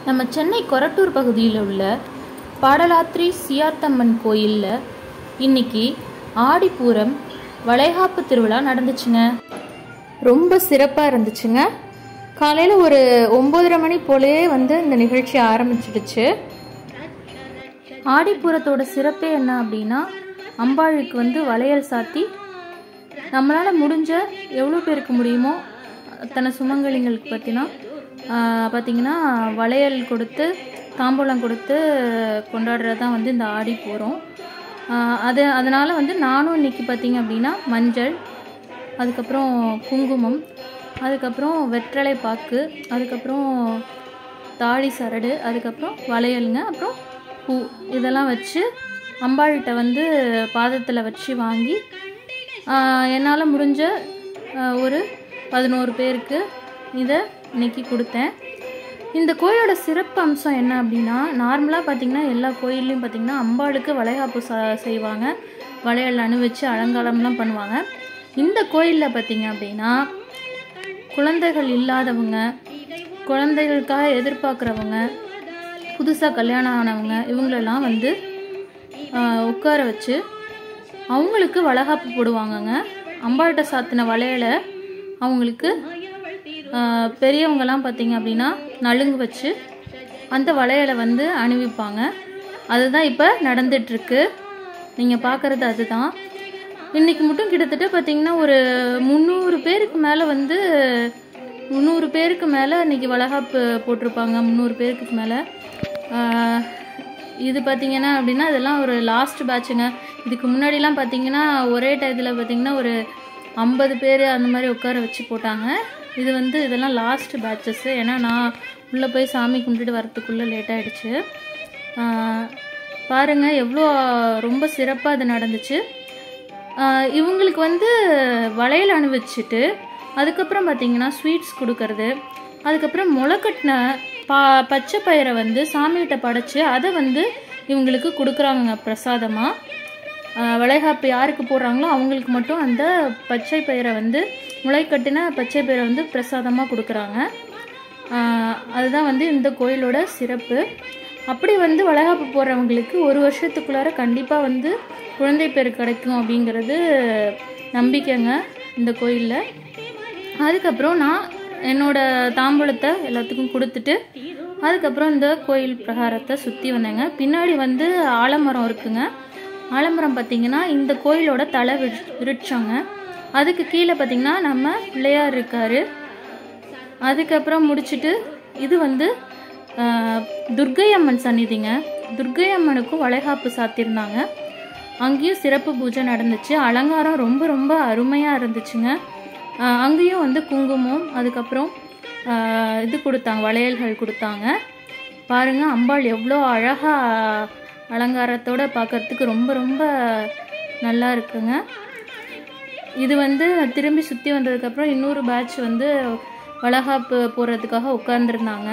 நம்ம சென்னை கொரட்டூர் பகுதியில் உள்ள பாடலாத்ரி சியாத்தம்மன் கோயிலில் இன்னைக்கு ஆடிப்பூரம் வளைகாப்பு திருவிழா நடந்துச்சுங்க ரொம்ப சிறப்பாக இருந்துச்சுங்க காலையில் ஒரு ஒம்போதரை மணி போலயே வந்து இந்த நிகழ்ச்சி ஆரம்பிச்சிடுச்சு ஆடிப்பூரத்தோட சிறப்பே என்ன அப்படின்னா அம்பாளுக்கு வந்து வளையல் சாத்தி நம்மளால் முடிஞ்ச எவ்வளோ பேருக்கு முடியுமோ அத்தனை சுமங்கலிங்களுக்கு பற்றினா பார்த்தீங்கன்னா வளையல் கொடுத்து தாம்பூலம் கொடுத்து கொண்டாடுறது தான் வந்து இந்த ஆடி போகிறோம் அது அதனால் வந்து நானும் இன்னைக்கு பார்த்தீங்க அப்படின்னா மஞ்சள் அதுக்கப்புறம் குங்குமம் அதுக்கப்புறம் வெற்றலை பாக்கு அதுக்கப்புறம் தாடி சரடு அதுக்கப்புறம் வளையலுங்க அப்புறம் பூ இதெல்லாம் வச்சு அம்பாள்கிட்ட வந்து பாதத்தில் வச்சு வாங்கி என்னால் முடிஞ்ச ஆஹ், ஒரு பதினோரு பேருக்கு இதை இன்னைக்கு கொடுத்தேன் இந்த கோயிலோட சிறப்பு அம்சம் என்ன அப்படின்னா நார்மலாக பார்த்தீங்கன்னா எல்லா கோயில்லையும் பார்த்தீங்கன்னா அம்பாளுக்கு வளைகாப்பு ச செய்வாங்க வளையல் அணிவிச்சு அலங்காரம்லாம் பண்ணுவாங்க இந்த கோயிலில் பார்த்தீங்க அப்படின்னா குழந்தைகள் இல்லாதவங்க குழந்தைகளுக்காக எதிர்பார்க்குறவங்க புதுசாக கல்யாணம் ஆனவங்க இவங்களெல்லாம் வந்து ஆஹ், உட்கார வச்சு அவங்களுக்கு வளகாப்பு போடுவாங்கங்க அம்பாள்கிட்ட சாத்தின வளையலை அவங்களுக்கு ஆஹ், பெரியவங்கெல்லாம் பார்த்தீங்க அப்படின்னா நலுங்கு வச்சு அந்த வளையலை வந்து அணிவிப்பாங்க அதுதான் இப்போ நடந்துட்டுருக்கு நீங்கள் பார்க்குறது அதுதான் இன்னைக்கு மட்டும் கிட்டத்தட்ட பார்த்தீங்கன்னா ஒரு முந்நூறு பேருக்கு மேலே வந்து முந்நூறு பேருக்கு மேலே இன்னைக்கு வளகாப்பு போட்டிருப்பாங்க முந்நூறு பேருக்கு மேலே இது பார்த்தீங்கன்னா அப்படின்னா இதெல்லாம் ஒரு லாஸ்ட் பேட்சுங்க இதுக்கு முன்னாடிலாம் பார்த்தீங்கன்னா ஒரே டயத்தில் பார்த்தீங்கன்னா ஒரு ஐம்பது பேர் அந்த மாதிரி உட்கார வச்சு போட்டாங்க இது வந்து இதெல்லாம் லாஸ்ட் பேட்சஸ்ஸு ஏன்னா நான் உள்ளே போய் சாமி கும்பிட்டுட்டு வரத்துக்குள்ளே லேட் ஆகிடுச்சு பாருங்கள் எவ்வளோ ரொம்ப சிறப்பாக இது நடந்துச்சு ஆஹ் இவங்களுக்கு வந்து வளையல் அணிவிச்சிட்டு அதுக்கப்புறம் பார்த்தீங்கன்னா ஸ்வீட்ஸ் கொடுக்கறது அதுக்கப்புறம் முளைக்கட்டின பா பச்சை பயிரை வந்து சாமிகிட்ட படைச்சு அதை வந்து இவங்களுக்கு கொடுக்குறாங்க பிரசாதமாக வளைகாப்பு யாருக்கு போடுறாங்களோ அவங்களுக்கு மட்டும் அந்த பச்சை பயிரை வந்து முளைக்கட்டின பச்சை பயிரை வந்து பிரசாதமாக கொடுக்குறாங்க ஆஹ் அதுதான் வந்து இந்த கோயிலோட சிறப்பு அப்படி வந்து வளைகாப்பு போடுறவங்களுக்கு ஒரு வருஷத்துக்குள்ளார கண்டிப்பாக வந்து குழந்தை பேர் கிடைக்கும் அப்படிங்கிறது நம்பிக்கைங்க இந்த கோயிலில் அதுக்கப்புறம் நான் என்னோட தாம்பூலத்தை எல்லாத்துக்கும் கொடுத்துட்டு அதுக்கப்புறம் இந்த கோயில் பிரகாரத்தை சுற்றி வந்தேங்க பின்னாடி வந்து ஆலமரம் இருக்குங்க ஆலமரம் பார்த்தீங்கன்னா இந்த கோயிலோட தலை விரு விருட்சங்க அதுக்கு கீழே பார்த்தீங்கன்னா நம்ம பிள்ளையார் இருக்காரு அதுக்கப்புறம் முடிச்சுட்டு இது வந்து ஆஹ், துர்க்கை அம்மன் சந்நிதிங்க துர்க்கை அம்மனுக்கும் வளைகாப்பு சாத்தியிருந்தாங்க அங்கேயும் சிறப்பு பூஜை நடந்துச்சு அலங்காரம் ரொம்ப ரொம்ப அருமையாக இருந்துச்சுங்க ஆஹ், அங்கேயும் வந்து குங்குமம் அதுக்கப்புறம் ஆஹ், இது கொடுத்தாங்க வளையல்கள் கொடுத்தாங்க பாருங்க அம்பாள் எவ்வளோ அழகாக அலங்காரத்தோட பார்க்கறதுக்கு ரொம்ப ரொம்ப நல்லா இருக்குங்க இது வந்து திரும்பி சுற்றி வந்ததுக்கப்புறம் இன்னொரு பேட்ச் வந்து வளகாப்பு போடுறதுக்காக உட்காந்துருந்தாங்க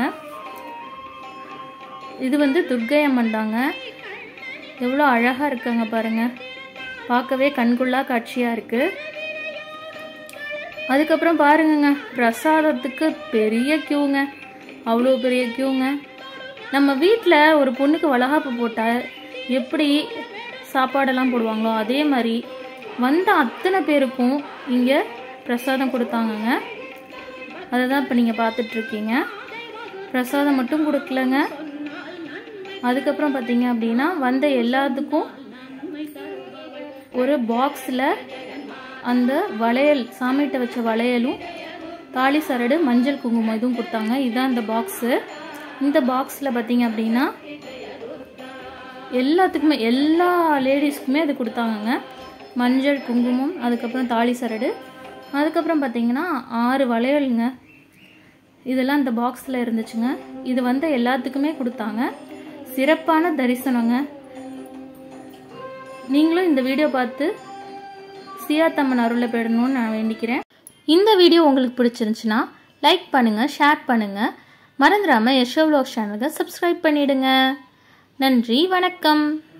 இது வந்து துர்க்கை அம்மன் தாங்க எவ்வளோ அழகாக இருக்காங்க பாருங்க பார்க்கவே கண்கொள்ளா காட்சியாக இருக்குது அதுக்கப்புறம் பாருங்கங்க பிரசாதத்துக்கு பெரிய க்யூங்க அவ்வளோ பெரிய க்யூங்க நம்ம வீட்டில் ஒரு பொண்ணுக்கு வளகாப்பு போட்டால் எப்படி சாப்பாடெல்லாம் போடுவாங்களோ அதே மாதிரி வந்த அத்தனை பேருக்கும் இங்கே பிரசாதம் கொடுத்தாங்கங்க அதை தான் இப்போ நீங்கள் பார்த்துட்ருக்கீங்க பிரசாதம் மட்டும் கொடுக்கலங்க அதுக்கப்புறம் பார்த்தீங்க அப்படின்னா வந்த எல்லாத்துக்கும் ஒரு பாக்ஸில் அந்த வளையல் சாமிகிட்ட வச்ச வளையலும் தாலி சரடு மஞ்சள் குங்குமம் இதுவும் கொடுத்தாங்க இதுதான் இந்த பாக்ஸு இந்த பாக்ஸில் பார்த்தீங்க அப்படின்னா எல்லாத்துக்குமே எல்லா லேடிஸ்க்குமே அது கொடுத்தாங்கங்க மஞ்சள் குங்குமம் அதுக்கப்புறம் தாலி சரடு அதுக்கப்புறம் பார்த்தீங்கன்னா ஆறு வளையலுங்க இதெல்லாம் இந்த பாக்ஸில் இருந்துச்சுங்க இது வந்து எல்லாத்துக்குமே கொடுத்தாங்க சிறப்பான தரிசனங்க நீங்களும் இந்த வீடியோ பார்த்து சியாத்தம்மன் அருளை பெறணும்னு நான் வேண்டிக்கிறேன் இந்த வீடியோ உங்களுக்கு பிடிச்சிருந்துச்சுன்னா லைக் பண்ணுங்கள் ஷேர் பண்ணுங்கள் மறந்துடாமல் யஷோ vlog சேனலுக்கு சப்ஸ்கிரைப் பண்ணிடுங்க நன்றி வணக்கம்